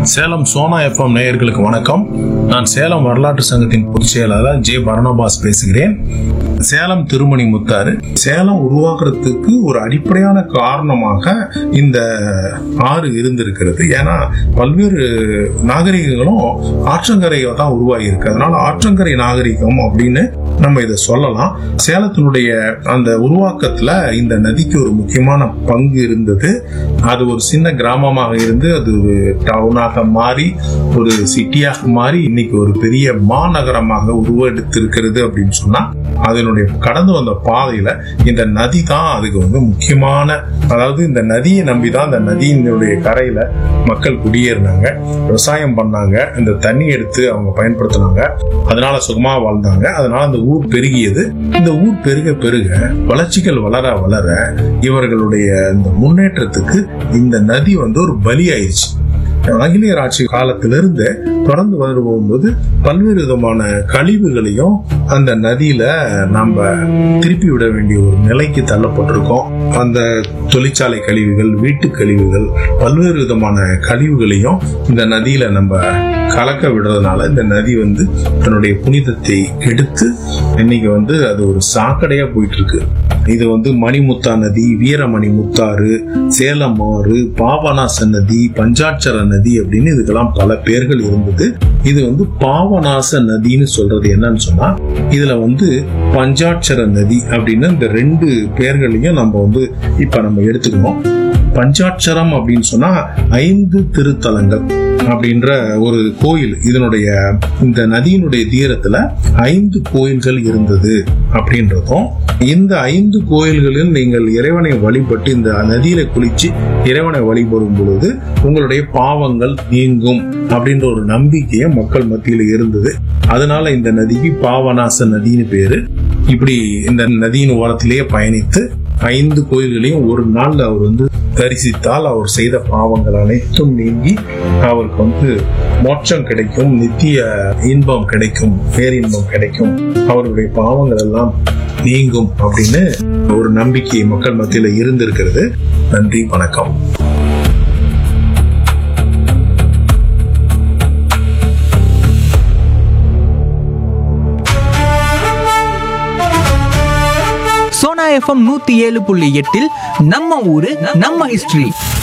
Salem Sona FM நேயர்களுக்கு வணக்கம் நான் சேலம் வரலாற்று சங்கத்தின் பொதுச் செயலாளர் ஜே பரணபாஸ் பேசுகிறேன் சேலம் திருமணி முத்தாறு சேலம் உருவாக்குறதுக்கு ஒரு அடிப்படையான காரணமாக இந்த ஆறு இருந்திருக்கிறது ஏன்னா பல்வேறு நாகரிகங்களும் ஆற்றங்கரையை தான் உருவாகி இருக்கு அதனால ஆற்றங்கரை நாகரிகம் அப்படின்னு நம்ம இதை சொல்லலாம் சேலத்தினுடைய அந்த உருவாக்கத்துல இந்த நதிக்கு ஒரு முக்கியமான பங்கு இருந்தது அது ஒரு சின்ன கிராமமாக இருந்து அது ஒரு டவுனாக மாறி ஒரு சிட்டியாக மாறி இன்னைக்கு ஒரு பெரிய மாநகரமாக உருவெடுத்திருக்கிறது அப்படின்னு சொன்னா அதனுடைய கடந்து வந்த பாதையில இந்த நதி தான் அதுக்கு வந்து முக்கியமான அதாவது இந்த நதியை நம்பி தான் இந்த நதியினுடைய கரையில மக்கள் குடியேறினாங்க விவசாயம் பண்ணாங்க இந்த தண்ணி எடுத்து அவங்க பயன்படுத்தினாங்க அதனால சுகமா வாழ்ந்தாங்க அதனால அந்த ஊர் பெருகியது இந்த ஊர் பெருக பெருக வளர்ச்சிகள் வளர வளர இவர்களுடைய இந்த முன்னேற்றத்துக்கு இந்த நதி வந்து ஒரு பலி ஆயிடுச்சு ஆங்கிலேயர் ஆட்சி காலத்திலிருந்து தொடர்ந்து வரும்போது பல்வேறு விதமான கழிவுகளையும் அந்த நதியில நம்ம திருப்பி விட வேண்டிய ஒரு நிலைக்கு தள்ளப்பட்டிருக்கோம் அந்த தொழிற்சாலை கழிவுகள் வீட்டு கழிவுகள் பல்வேறு விதமான கழிவுகளையும் இந்த நதியில நம்ம கலக்க விடுறதுனால இந்த நதி வந்து தன்னுடைய புனிதத்தை எடுத்து இன்னைக்கு வந்து அது ஒரு சாக்கடையா போயிட்டு இருக்கு இது வந்து மணிமுத்தா நதி வீரமணி முத்தாறு சேலம் ஆறு பாபநாச நதி பஞ்சாட்சர நதி அப்படின்னு இதுக்கெல்லாம் பல பேர்கள் இருந்தது இது வந்து பாவநாச நதின்னு சொல்றது என்னன்னு சொன்னா இதுல வந்து பஞ்சாட்சர நதி அப்படின்னு இந்த ரெண்டு பேர்களையும் நம்ம வந்து இப்ப நம்ம எடுத்துக்கணும் பஞ்சாட்சரம் அப்படின்னு சொன்னா ஐந்து திருத்தலங்கள் அப்படின்ற ஒரு கோயில் இதனுடைய இந்த நதியினுடைய தீரத்துல ஐந்து கோயில்கள் இருந்தது அப்படின்றதும் இந்த ஐந்து கோயில்களில் நீங்கள் இறைவனை வழிபட்டு இந்த நதியில குளிச்சு இறைவனை வழிபடும் பொழுது உங்களுடைய பாவங்கள் நீங்கும் அப்படின்ற ஒரு நம்பிக்கையை மக்கள் மத்தியில இருந்தது அதனால இந்த நதிக்கு பாவநாச நதின்னு பேரு இப்படி இந்த நதியின் ஓரத்திலேயே பயணித்து ஐந்து கோயில்களையும் ஒரு நாள்ல அவர் வந்து தரிசித்தால் அவர் செய்த பாவங்கள் அனைத்தும் நீங்கி அவருக்கு வந்து மோட்சம் கிடைக்கும் நித்திய இன்பம் கிடைக்கும் பேரின்பம் கிடைக்கும் அவருடைய பாவங்கள் எல்லாம் நீங்கும் அப்படின்னு ஒரு நம்பிக்கை மக்கள் மத்தியில இருந்திருக்கிறது நன்றி வணக்கம் சோனா எஃப்எம் நூத்தி ஏழு புள்ளி எட்டில் நம்ம ஊரு நம்ம ஹிஸ்டரி